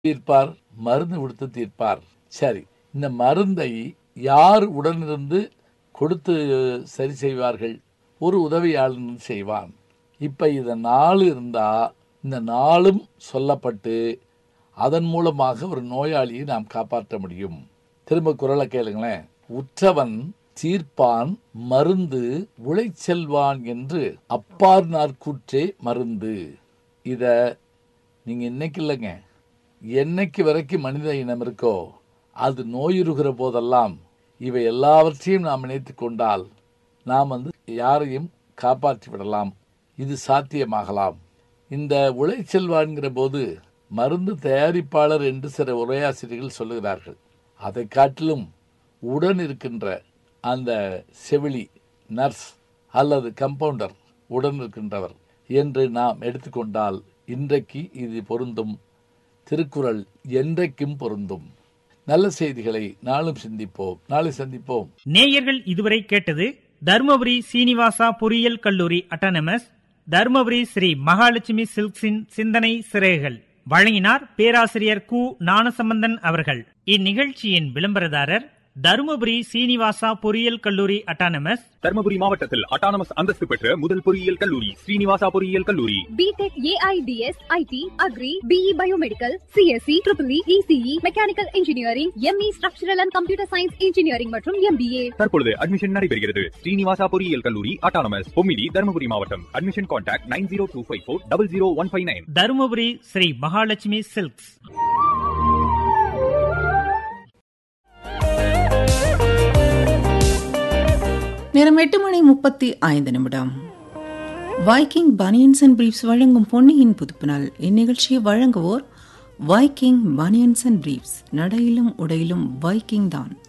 தீர்ப்பார் மருந்து கொடுத்து தீர்ப்பார் சரி இந்த மருந்தை யார் உடனிருந்து கொடுத்து சரி செய்வார்கள் ஒரு உதவியாளன் செய்வான் இப்போ இதை நாலு இருந்தால் இந்த நாளும் சொல்லப்பட்டு அதன் மூலமாக ஒரு நோயாளியை நாம் காப்பாற்ற முடியும் திரும்ப குரலை கேளுங்களேன் உற்றவன் தீர்ப்பான் மருந்து உழைச்செல்வான் என்று அப்பார் நாற்கூற்றே மருந்து இத நீங்க இன்னைக்கு இல்லைங்க என்னைக்கு வரைக்கும் மனித இனம் இருக்கோ அது நோயுறுகிற போதெல்லாம் இவை எல்லாவற்றையும் நாம் நினைத்து கொண்டால் நாம் வந்து யாரையும் காப்பாற்றி விடலாம் இது சாத்தியமாகலாம் இந்த உழைச்செல்வான்கிற போது மருந்து தயாரிப்பாளர் என்று சில உரையாசிரியர்கள் சொல்லுகிறார்கள் அதை காட்டிலும் உடன் இருக்கின்ற அந்த செவிலி நர்ஸ் அல்லது கம்பவுண்டர் உடன் இருக்கின்றவர் என்று நாம் எடுத்துக்கொண்டால் இன்றைக்கு இது பொருந்தும் திருக்குறள் என்றைக்கும் பொருந்தும் நல்ல செய்திகளை நாளும் சிந்திப்போம் நாளை சந்திப்போம் நேயர்கள் இதுவரை கேட்டது தருமபுரி சீனிவாசா பொறியியல் கல்லூரி அட்டானமஸ் தருமபுரி ஸ்ரீ மகாலட்சுமி சில்க்ஸின் சிந்தனை சிறைகள் வழங்கினார் பேராசிரியர் கு ஞானசம்பந்தன் அவர்கள் இந்நிகழ்ச்சியின் விளம்பரதாரர் தருமபுரி சீனிவாசா பொறியியல் கல்லூரி அட்டானமஸ் தர்மபுரி மாவட்டத்தில் அட்டானமஸ் அந்தஸ்து பெற்ற முதல் பொறியியல் கல்லூரி ஸ்ரீனிவாசா பொறியியல் கல்லூரி BTech AIDS IT agri BE biomedical CSE triple ECE mechanical engineering ME structural and computer science engineering மற்றும் எம்பிஏ தற்பொழுது அட்மிஷன் நடைபெறுகிறது ஸ்ரீனிவாசா பொறியியல் கல்லூரி அட்டானமஸ் பொம்மிடி தர்மபுரி மாவட்டம் admission contact nine zero two five four double zero one five nine Dharmapuri Sri Mahalakshmi silks நேரம் எட்டு மணி முப்பத்தி ஐந்து நிமிடம் வைக்கிங் பனியன்ஸ் அண்ட் பிரீப்ஸ் வழங்கும் பொன்னியின் புதுப்பினால் இந்நிகழ்ச்சியை வழங்குவோர் வைக்கிங் பனியன்ஸ் அண்ட் பிரீப்ஸ் நடையிலும் உடையிலும் வைக்கிங் தான்